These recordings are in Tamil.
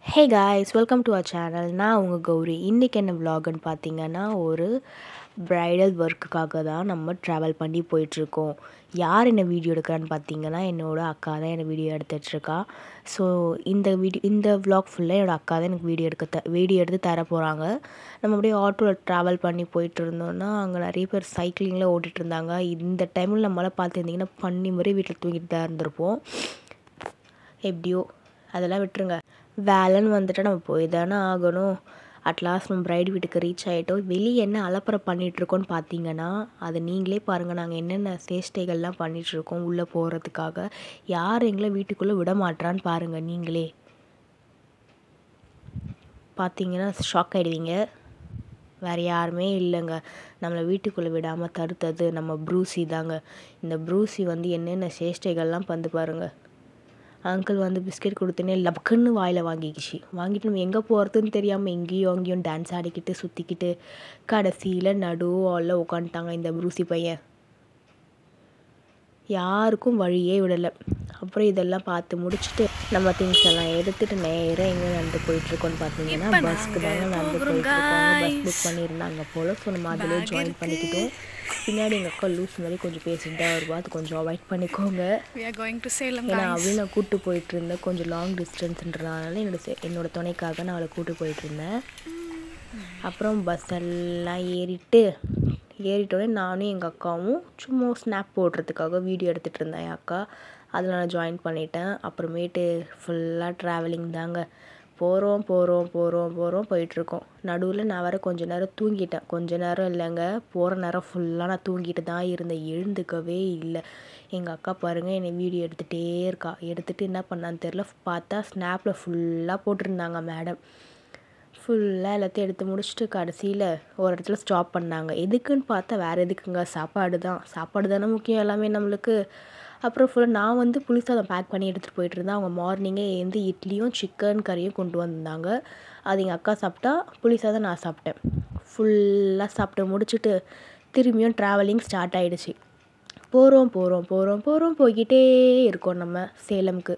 Hey guys welcome to our channel நான் உங்கள் கௌரி இன்றைக்கி என்ன vlogன்னு பார்த்தீங்கன்னா ஒரு ப்ரைடல் ஒர்க்குக்காக தான் நம்ம ட்ராவல் பண்ணி போயிட்டுருக்கோம் யார் என்ன வீடியோ எடுக்கிறான்னு பார்த்தீங்கன்னா என்னோட அக்கா தான் என்ன வீடியோ எடுத்துகிட்ருக்கா ஸோ இந்த வீடியோ இந்த vlog ஃபுல்லாக என்னோட அக்கா தான் எனக்கு வீடியோ எடுக்க த வீடியோ எடுத்து தர போகிறாங்க நம்ம அப்படியே ஆட்டோவில் ட்ராவல் பண்ணி போயிட்டு இருந்தோம்னா அங்கே நிறைய பேர் சைக்கிளிங்கில் ஓட்டிகிட்டு இருந்தாங்க இந்த டைமில் நம்மளால் பார்த்துருந்தீங்கன்னா பண்ணி மாதிரி வீட்டில் தூங்கிட்டு தான் இருந்திருப்போம் எப்படியோ அதெல்லாம் விட்டுருங்க வேலைன்னு வந்துட்டு நம்ம போய் தானே ஆகணும் அட்லாஸ்ட் நம்ம பிரைடு வீட்டுக்கு ரீச் ஆகிட்டோம் வெளியே என்ன அலப்பறை பண்ணிகிட்ருக்கோன்னு பார்த்தீங்கன்னா அதை நீங்களே பாருங்கள் நாங்கள் என்னென்ன சேஷ்டைகள்லாம் பண்ணிகிட்ருக்கோம் உள்ளே போகிறதுக்காக யார் எங்களை வீட்டுக்குள்ளே விட மாட்றான்னு பாருங்கள் நீங்களே பார்த்தீங்கன்னா ஷாக் ஆகிடுவீங்க வேறு யாருமே இல்லைங்க நம்மளை வீட்டுக்குள்ளே விடாமல் தடுத்தது நம்ம ப்ரூசி தாங்க இந்த ப்ரூசி வந்து என்னென்ன சேஷ்டைகள்லாம் வந்து பாருங்கள் அங்கிள் வந்து பிஸ்கெட் கொடுத்தனே லபக்குன்னு வாயில் வாங்கிக்கிச்சு வாங்கிட்டு நம்ம எங்கே போகிறதுன்னு தெரியாமல் எங்கேயும் அங்கேயும் டான்ஸ் ஆடிக்கிட்டு சுற்றிக்கிட்டு கடைசியில் நடு ஆளில் உட்காந்துட்டாங்க இந்த ப்ரூசி பையன் யாருக்கும் வழியே விடலை அப்புறம் இதெல்லாம் பார்த்து முடிச்சுட்டு நம்ம திங்ஸ் எல்லாம் எடுத்துட்டு நேராக எங்கே நடந்து போயிட்டுருக்கோன்னு பார்த்தீங்கன்னா பஸ்க்கு தாங்க நடந்து போயிட்டுருக்கோம் பஸ் புக் பண்ணியிருந்தாங்க போல் ஸோ நம்ம அதிலே ஜாயின் பண்ணிக்கிட்டோம் பின்னாடி எங்கள் அக்கா லூஸ் மாதிரி கொஞ்சம் பேசிட்டு தான் வருவா அது கொஞ்சம் அவாய்ட் பண்ணிக்கோங்க We are going to Salem, ஏன்னா guys. அவளையும் நான் கூப்பிட்டு போயிட்டு இருந்தேன் கொஞ்சம் லாங் டிஸ்டன்ஸ்ன்றதுனால என்னோட செ- என்னோட துணைக்காக நான் அவளை கூப்பிட்டு போயிட்டு இருந்தேன் அப்புறம் பஸ் எல்லாம் ஏறிட்டு ஏறிட்டோடனே நானும் எங்கள் அக்காவும் சும்மா ஸ்னாப் போடுறதுக்காக வீடியோ எடுத்துகிட்டு இருந்தேன் என் அக்கா அதில் நான் ஜாயின் பண்ணிட்டேன் அப்புறமேட்டு ஃபுல்லாக ட்ராவலிங் தாங்க போகிறோம் போகிறோம் போகிறோம் போகிறோம் போயிட்டுருக்கோம் நடுவில் நான் வேறு கொஞ்ச நேரம் தூங்கிட்டேன் கொஞ்ச நேரம் இல்லைங்க போகிற நேரம் ஃபுல்லாக நான் தூங்கிட்டு தான் இருந்தேன் எழுந்துக்கவே இல்லை எங்கள் அக்கா பாருங்கள் என்னை வீடியோ எடுத்துகிட்டே இருக்கா எடுத்துகிட்டு என்ன பண்ணான்னு தெரில பார்த்தா ஸ்னாப்பில் ஃபுல்லாக போட்டிருந்தாங்க மேடம் ஃபுல்லாக எல்லாத்தையும் எடுத்து முடிச்சுட்டு கடைசியில் ஒரு இடத்துல ஸ்டாப் பண்ணாங்க எதுக்குன்னு பார்த்தா வேறு எதுக்குங்க சாப்பாடு தான் சாப்பாடு தானே முக்கியம் எல்லாமே நம்மளுக்கு அப்புறம் ஃபுல்லாக நான் வந்து புளி சாதம் பேக் பண்ணி எடுத்துகிட்டு போயிட்டு இருந்தேன் அவங்க மார்னிங்கே எழுந்து இட்லியும் சிக்கன் கறியும் கொண்டு வந்திருந்தாங்க அது எங்கள் அக்கா சாப்பிட்டா புளி சாதம் நான் சாப்பிட்டேன் ஃபுல்லாக சாப்பிட்டு முடிச்சுட்டு திரும்பியும் ட்ராவலிங் ஸ்டார்ட் ஆயிடுச்சு போகிறோம் போகிறோம் போகிறோம் போகிறோம் போய்கிட்டே இருக்கோம் நம்ம சேலம்க்கு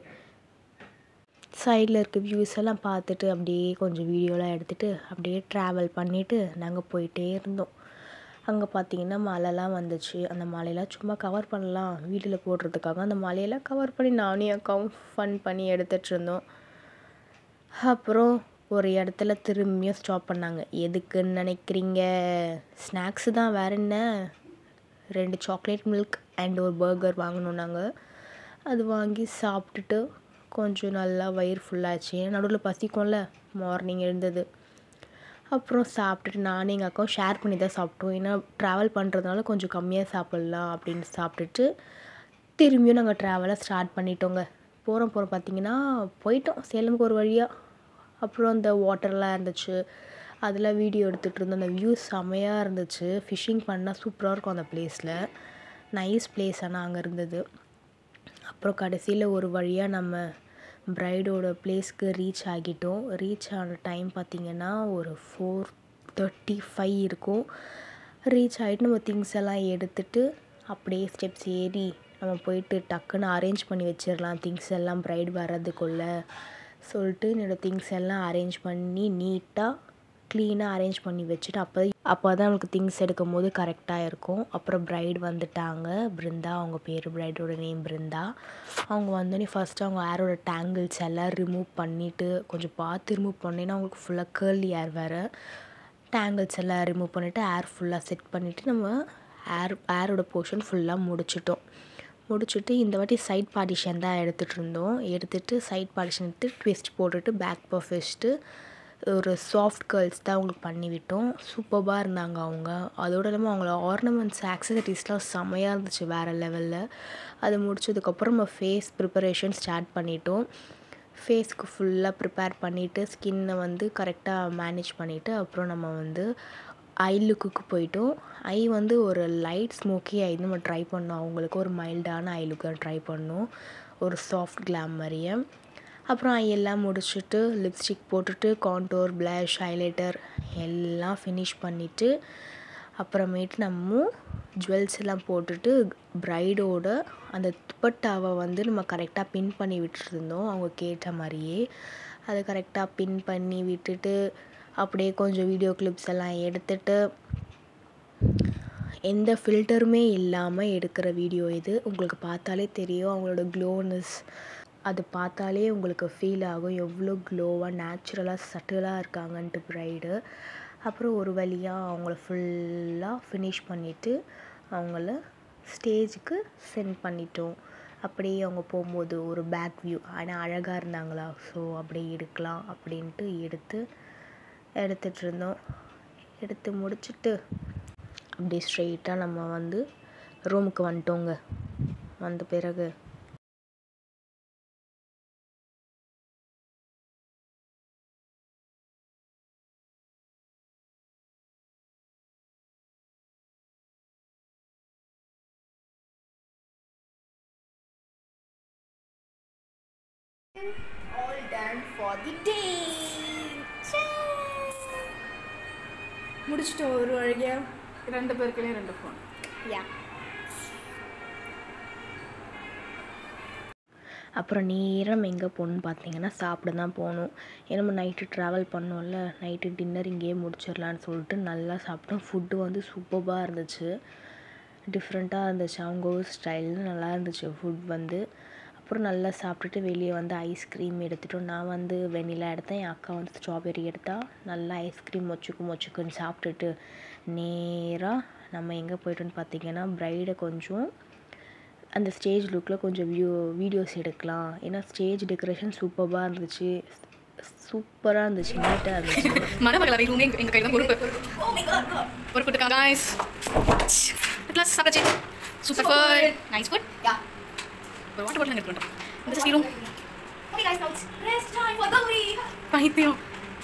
சைடில் இருக்க வியூஸ் எல்லாம் பார்த்துட்டு அப்படியே கொஞ்சம் வீடியோலாம் எடுத்துகிட்டு அப்படியே ட்ராவல் பண்ணிவிட்டு நாங்கள் போயிட்டே இருந்தோம் அங்கே பார்த்தீங்கன்னா மழைலாம் வந்துச்சு அந்த மலையெல்லாம் சும்மா கவர் பண்ணலாம் வீட்டில் போடுறதுக்காக அந்த மலையெல்லாம் கவர் பண்ணி நானும் என் அக்காவும் ஃபன் பண்ணி எடுத்துகிட்டு இருந்தோம் அப்புறம் ஒரு இடத்துல திரும்பியும் ஸ்டாப் பண்ணாங்க எதுக்குன்னு நினைக்கிறீங்க ஸ்நாக்ஸு தான் வேற என்ன ரெண்டு சாக்லேட் மில்க் அண்ட் ஒரு பர்கர் வாங்கினோம் நாங்கள் அது வாங்கி சாப்பிட்டுட்டு கொஞ்சம் நல்லா வயிறு ஃபுல்லாச்சு நடுவில் பசிக்கும்ல மார்னிங் எழுந்தது அப்புறம் சாப்பிட்டுட்டு நானும் எங்கள் அக்காவும் ஷேர் பண்ணி தான் சாப்பிட்டோம் ஏன்னா ட்ராவல் பண்ணுறதுனால கொஞ்சம் கம்மியாக சாப்பிட்லாம் அப்படின்னு சாப்பிட்டுட்டு திரும்பியும் நாங்கள் ட்ராவலை ஸ்டார்ட் பண்ணிட்டோங்க போகிறோம் போகிறோம் பார்த்தீங்கன்னா போயிட்டோம் சேலமுக்கு ஒரு வழியாக அப்புறம் அந்த வாட்டர்லாம் இருந்துச்சு அதில் வீடியோ எடுத்துகிட்டு இருந்தோம் அந்த வியூ செமையாக இருந்துச்சு ஃபிஷ்ஷிங் பண்ணால் சூப்பராக இருக்கும் அந்த பிளேஸில் நைஸ் பிளேஸ் ஆனால் அங்கே இருந்தது அப்புறம் கடைசியில் ஒரு வழியாக நம்ம பிரைடோட பிளேஸ்க்கு ரீச் ஆகிட்டோம் ரீச் ஆன டைம் பார்த்திங்கன்னா ஒரு ஃபோர் தேர்ட்டி ஃபைவ் இருக்கும் ரீச் ஆகிட்டு நம்ம திங்ஸ் எல்லாம் எடுத்துட்டு அப்படியே ஸ்டெப்ஸ் ஏறி நம்ம போயிட்டு டக்குன்னு அரேஞ்ச் பண்ணி வச்சிடலாம் திங்ஸ் எல்லாம் பிரைட் வர்றதுக்குள்ள சொல்லிட்டு என்னோடய திங்ஸ் எல்லாம் அரேஞ்ச் பண்ணி நீட்டாக க்ளீனாக அரேஞ்ச் பண்ணி வச்சுட்டு அப்போ அப்போ தான் நமக்கு திங்ஸ் எடுக்கும் போது கரெக்டாக இருக்கும் அப்புறம் பிரைட் வந்துட்டாங்க பிருந்தா அவங்க பேர் பிரைடோட நேம் பிருந்தா அவங்க வந்தோடனே ஃபஸ்ட்டு அவங்க ஏரோட டேங்கிள்ஸ் எல்லாம் ரிமூவ் பண்ணிவிட்டு கொஞ்சம் பார்த்து ரிமூவ் பண்ணேன்னா அவங்களுக்கு ஃபுல்லாக கேர்லி ஏர் வேறு டேங்கிள்ஸ் எல்லாம் ரிமூவ் பண்ணிவிட்டு ஏர் ஃபுல்லாக செட் பண்ணிவிட்டு நம்ம ஏர் ஏரோட போர்ஷன் ஃபுல்லாக முடிச்சிட்டோம் முடிச்சுட்டு இந்த வாட்டி சைட் பார்ட்டிஷன் தான் எடுத்துகிட்டு இருந்தோம் எடுத்துகிட்டு சைட் பார்ட்டிஷன் எடுத்து ட்விஸ்ட் போட்டுட்டு பேக் பஃப் வச்சுட்டு ஒரு சாஃப்ட் கேர்ள்ஸ் தான் அவங்களுக்கு பண்ணி விட்டோம் சூப்பராக இருந்தாங்க அவங்க அதோடு இல்லாமல் அவங்கள ஆர்னமெண்ட்ஸ் ஆக்சசரிஸ்லாம் செமையாக இருந்துச்சு வேறு லெவலில் அது முடிச்சதுக்கப்புறம் நம்ம ஃபேஸ் ப்ரிப்பரேஷன் ஸ்டார்ட் பண்ணிட்டோம் ஃபேஸ்க்கு ஃபுல்லாக ப்ரிப்பேர் பண்ணிவிட்டு ஸ்கின்னை வந்து கரெக்டாக மேனேஜ் பண்ணிவிட்டு அப்புறம் நம்ம வந்து ஐ லுக்குக்கு போயிட்டோம் ஐ வந்து ஒரு லைட் ஸ்மோக்கி ஐ நம்ம ட்ரை பண்ணோம் அவங்களுக்கு ஒரு மைல்டான ஐ லுக்கை ட்ரை பண்ணோம் ஒரு சாஃப்ட் கிளாம் மாதிரியே அப்புறம் ஐ எல்லாம் முடிச்சுட்டு லிப்ஸ்டிக் போட்டுட்டு கான்டோர் ப்ளஷ் ஹைலைட்டர் எல்லாம் ஃபினிஷ் பண்ணிவிட்டு அப்புறமேட்டு நம்ம ஜுவல்ஸ் எல்லாம் போட்டுட்டு ப்ரைடோட அந்த துப்பட்டாவை வந்து நம்ம கரெக்டாக பின் பண்ணி விட்டுருந்தோம் அவங்க கேட்ட மாதிரியே அதை கரெக்டாக பின் பண்ணி விட்டுட்டு அப்படியே கொஞ்சம் வீடியோ கிளிப்ஸ் எல்லாம் எடுத்துட்டு எந்த ஃபில்டருமே இல்லாமல் எடுக்கிற வீடியோ இது உங்களுக்கு பார்த்தாலே தெரியும் அவங்களோட க்ளோனஸ் அது பார்த்தாலே உங்களுக்கு ஃபீல் ஆகும் எவ்வளோ க்ளோவாக நேச்சுரலாக சட்டிலாக இருக்காங்கன்ட்டு ப்ரைடு அப்புறம் ஒரு வழியாக அவங்கள ஃபுல்லாக ஃபினிஷ் பண்ணிவிட்டு அவங்கள ஸ்டேஜுக்கு சென்ட் பண்ணிட்டோம் அப்படியே அவங்க போகும்போது ஒரு பேக் வியூ ஆனால் அழகாக இருந்தாங்களா ஸோ அப்படியே எடுக்கலாம் அப்படின்ட்டு எடுத்து எடுத்துகிட்டு இருந்தோம் எடுத்து முடிச்சுட்டு அப்படியே ஸ்ட்ரெயிட்டாக நம்ம வந்து ரூமுக்கு வந்துட்டோங்க வந்த பிறகு all done for the day. முடிச்சிட்டோம் ஒரு வழியா ரெண்டு பேருக்குலேயும் ரெண்டு ஃபோன் யா அப்புறம் நேரம் எங்கே போகணுன்னு பார்த்தீங்கன்னா சாப்பிட தான் போகணும் ஏன்னா நம்ம நைட்டு ட்ராவல் பண்ணோம்ல நைட்டு டின்னர் இங்கேயே முடிச்சிடலான்னு சொல்லிட்டு நல்லா சாப்பிட்டோம் ஃபுட்டு வந்து சூப்பராக இருந்துச்சு டிஃப்ரெண்ட்டாக இருந்துச்சு அவங்க ஊர் ஸ்டைலில் நல்லா இருந்துச்சு ஃபுட் வந்து அப்புறம் நல்லா சாப்பிட்டுட்டு வெளியே வந்து ஐஸ்கிரீம் எடுத்துட்டோம் நான் வந்து வெண்ணிலா எடுத்தேன் என் அக்கா வந்து ஸ்ட்ராபெரி எடுத்தா நல்லா ஐஸ்கிரீம் மொச்சுக்கு மொச்சுக்குன்னு சாப்பிட்டுட்டு நேராக நம்ம எங்கே போயிட்டோன்னு பார்த்தீங்கன்னா ப்ரைடை கொஞ்சம் அந்த ஸ்டேஜ் லுக்கில் கொஞ்சம் வியூ வீடியோஸ் எடுக்கலாம் ஏன்னா ஸ்டேஜ் டெக்கரேஷன் சூப்பராக இருந்துச்சு சூப்பராக இருந்துச்சு நீட்டாக இருந்துச்சு மணமகள் அறையிலுமே எங்க எங்க கையில தான் பொறுப்பு பொறுப்பு இருக்கா காய்ஸ் கிளாஸ் சாப்பிட்டாச்சு super food nice food Yeah. ஒரு வாட்டர் பாட்டில் எடுத்து பண்ணுறோம் இந்த சீரும் Okay guys, now it's rest time for Gauri. பைத்தியம்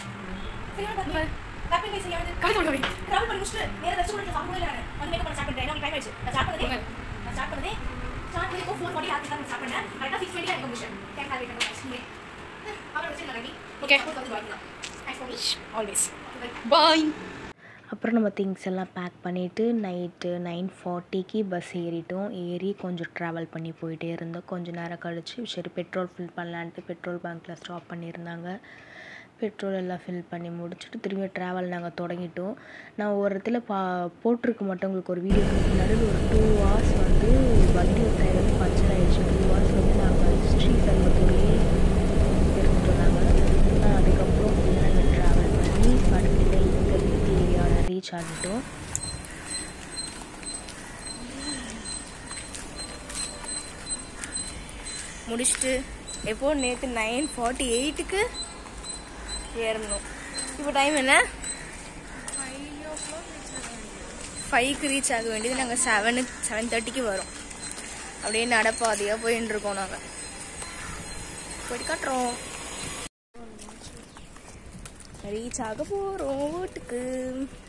Happy days here. கவி தோல் கவி travel பண்ணி முடிச்சுட்டு நேரா ரெஸ்டாரண்ட்ல சாப்பிடவே இல்லை நான் வந்து மேக்கப் பண்ண ஸ்டார்ட் பண்றேன் எனக்கு டைம் ஆயிடுச்சு நான் ஸ்டார்ட் பண்ணதே நான் ஸ்டார்ட் பண்ணதே ஸ்டார்ட் பண்ணி ஃபோர் ஃபார்ட்டி ஆத்தி தான் ஸ்டார்ட் பண்ணேன் கரெக்டாக சிக்ஸ் டுவெண்ட்டி எனக்கு முடிச்சேன் கேன் ஹேவ் இட் நெக்ஸ்ட் அப்புறம் வச்சு நான் Okay. Thanks for me always bye அப்புறம் நம்ம திங்ஸ் எல்லாம் பேக் பண்ணிவிட்டு நைட்டு நைன் ஃபார்ட்டிக்கு பஸ் ஏறிட்டோம் ஏறி கொஞ்சம் ட்ராவல் பண்ணி போயிட்டே இருந்தோம் கொஞ்சம் நேரம் கழிச்சு சரி பெட்ரோல் ஃபில் பண்ணலான்ட்டு பெட்ரோல் பங்க்கில் ஸ்டாப் பண்ணியிருந்தாங்க பெட்ரோல் எல்லாம் ஃபில் பண்ணி முடிச்சுட்டு திரும்பி ட்ராவல் நாங்கள் தொடங்கிட்டோம் நான் ஒரு இடத்துல பா போட்டிருக்க மாட்டோம் உங்களுக்கு ஒரு வீடியோ நடுவில் ஒரு டூ ஹவர்ஸ் வந்து வண்டி ஒரு சைடு வந்து பஞ்சர் ஆயிடுச்சு டூ ஹவர்ஸ் வந்து நாங்கள் ஸ்ரீ சர்வத்தூர்லேயே இருந்துட்டோம் நாங்கள் அதுக்கப்புறம் ஃபுல்லாக நாங்கள் ட்ராவல் பண்ணி கடைசியில் எங்கள் வீட்டு ஏரியாவில் ரீச் ஆகிட்டோம் முடிச்சுட்டு எப்போ நேற்று நைன் ஃபார்ட்டி எயிட்டுக்கு ஏறணும் இப்போ டைம் என்ன ஃபைவ்க்கு ரீச் ஆக வேண்டியது நாங்கள் செவனுக்கு செவன் தேர்ட்டிக்கு வரோம் அப்படியே நடப்பாதையாக போயின்னு இருக்கோம் நாங்கள் போயிட்டு காட்டுறோம் ரீச் ஆக போகிறோம் வீட்டுக்கு